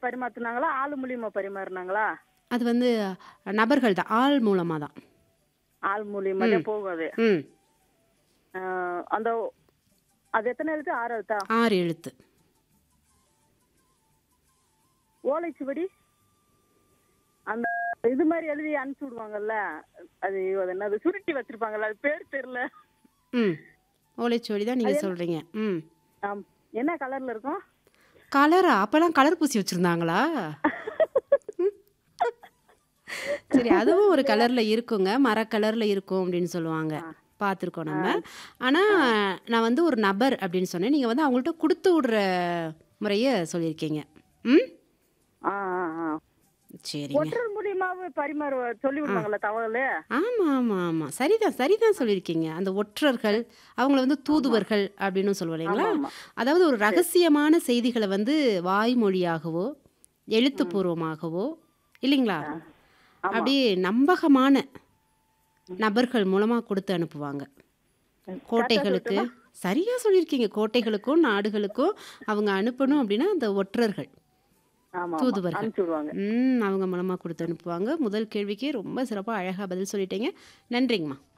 பரிமாத்துனாங்களா ஆள் மூலியமா பரிமாறினாங்களா அது வந்து நபர்கள் தான் ஆள் மூலமாக தான் ஆள் மூலியமா தான் போகும் அது ம் ஆஹ் அந்த அது எத்தனை எழுத்து ஆறு எழுத்தா ஆறு எழுத்து ஓலைச்சுவடி அந்த இது மாதிரி எழுதி அனுப்பிச்சு விடுவாங்கல்ல அது அது என்னது சுருட்டி வச்சிருப்பாங்கல்ல அது பேர் தெரியல ம் ஓலைச்சுவடி தான் நீங்கள் சொல்கிறீங்க ம் ஆம். என்ன கலர்ல இருக்கும் கலரா அப்போல்லாம் கலர் பூசி வச்சுருந்தாங்களா சரி அதுவும் ஒரு கலரில் இருக்குங்க மர கலரில் இருக்கும் அப்படின்னு சொல்லுவாங்க பார்த்துருக்கோம் நம்ம ஆனால் நான் வந்து ஒரு நபர் அப்படின்னு சொன்னேன் நீங்கள் வந்து அவங்கள்ட்ட கொடுத்து விடுற முறையை சொல்லியிருக்கீங்க ம் ஆ ஆ ஆ சரிங்க ஒற்றர் மூலியமாவே பரிமாறு சொல்லி விடுவாங்கல்ல தகவல் ஆமாம் ஆமாம் ஆமாம் சரிதான் சரிதான் சொல்லியிருக்கீங்க அந்த ஒற்றர்கள் அவங்கள வந்து தூதுவர்கள் அப்படின்னு சொல்லுவோம் இல்லைங்களா ஆமா. அதாவது ஒரு ரகசியமான செய்திகளை வந்து வாய்மொழியாகவோ எழுத்துப்பூர்வமாகவோ இல்லைங்களா அப்படியே நம்பகமான நபர்கள் மூலமாக கொடுத்து அனுப்புவாங்க கோட்டைகளுக்கு சரியா சொல்லியிருக்கீங்க கோட்டைகளுக்கும் நாடுகளுக்கும் அவங்க அனுப்பணும் அப்படின்னா அந்த ஒற்றர்கள் ஆமா தூதுவர்கள். அனுப்பிச்சு விடுவாங்க ம் அவங்க மூலமாக கொடுத்து அனுப்புவாங்க முதல் கேள்விக்கே ரொம்ப சிறப்பாக அழகாக பதில் சொல்லிட்டீங்க நன்றிங்கம்மா